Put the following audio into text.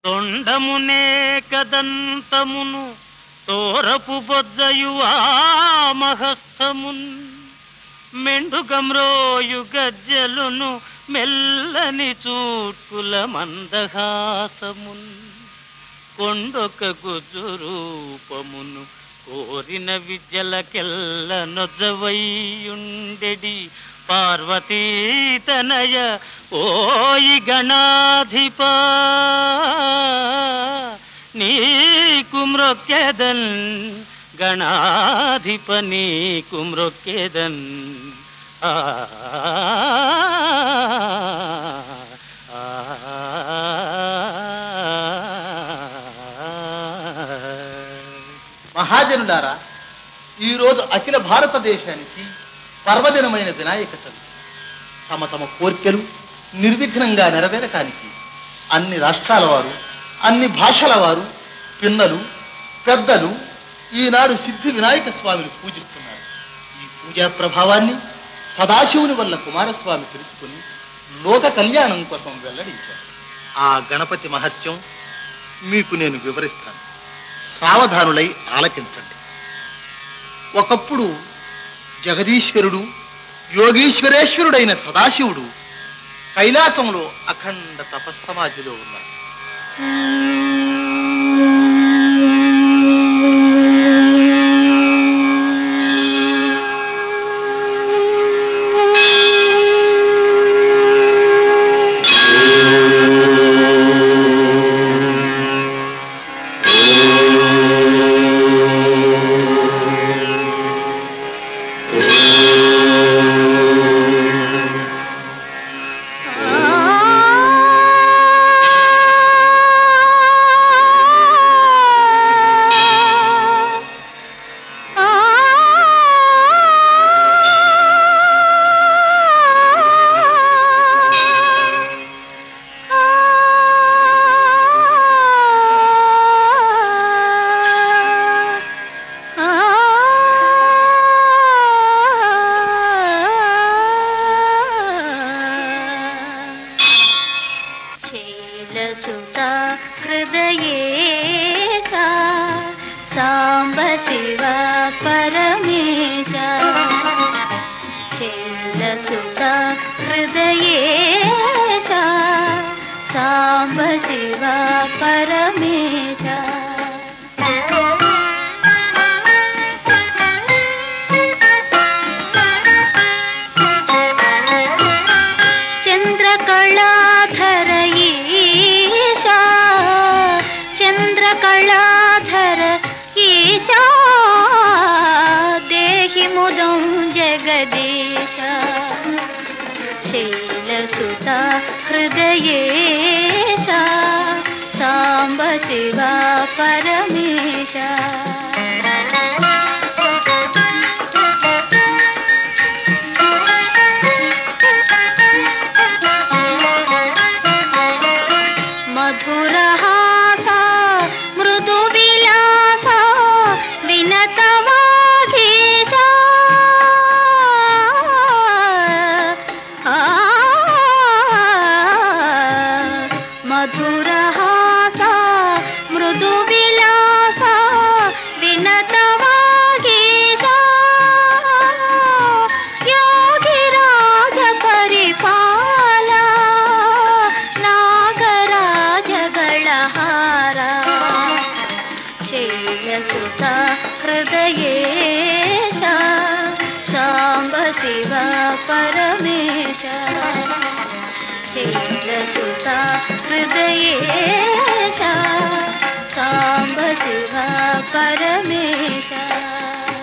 తొండమునే కదంతమును తోరపు బొజ్జయు ఆ మహస్థమున్ మెండుగమ్రోయు గజ్జలును మెల్లని చూట్కుల మందహాసమున్ కొండొక గుజ్జు రూపమును కోరిన విద్యలకెల్ల నొజ్జవయ్యుండెడి పార్వతీతనయ ఓయి గణాధిప నీకు మ్రొక్కెదన్ గణాధిప నీకు మ్రొక్కెదన్ ఆ మహాజనులారా ఈరోజు అఖిల భారతదేశానికి పర్వదినమైన వినాయక చవితి తమ తమ కోర్కెలు నిర్విఘ్నంగా నెరవేరటానికి అన్ని రాష్ట్రాల వారు అన్ని భాషల వారు పిన్నలు పెద్దలు ఈనాడు సిద్ధి వినాయక స్వామిని పూజిస్తున్నారు ఈ పూజా ప్రభావాన్ని సదాశివుని వల్ల కుమారస్వామి తెలుసుకుని లోక కళ్యాణం కోసం వెల్లడించారు ఆ గణపతి మహత్యం మీకు నేను వివరిస్తాను సావధానులై ఆలకించండి ఒకప్పుడు జగదీశ్వరుడు యోగీశ్వరేశ్వరుడైన సదాశివుడు కైలాసంలో అఖండ తపస్సమాధిలో ఉన్నాడు శైలసుతా హృదయేశ సాంబ శివ పరమేశ శైలసుతా హృదయేశ సాంబ శివ పరమేశ చంద్రకళాధర ఈశా చంద్రకళాధర ఈశా దేహి ముదం జగదీశ శైలసుత హృదయేశ సాంబ శివ పరమేశ మధురహాస మృదు విలాస వినతమాధీశ మధురహాస మృదు విలాస వినతమాగీశ యోగిరాజ పరిపాల నాగరాజగళహార శైలసుత హృదయేశ సాంబ శివ పరమేశ శైలసుత హృదయేశ సాంబ శివ పరమేశ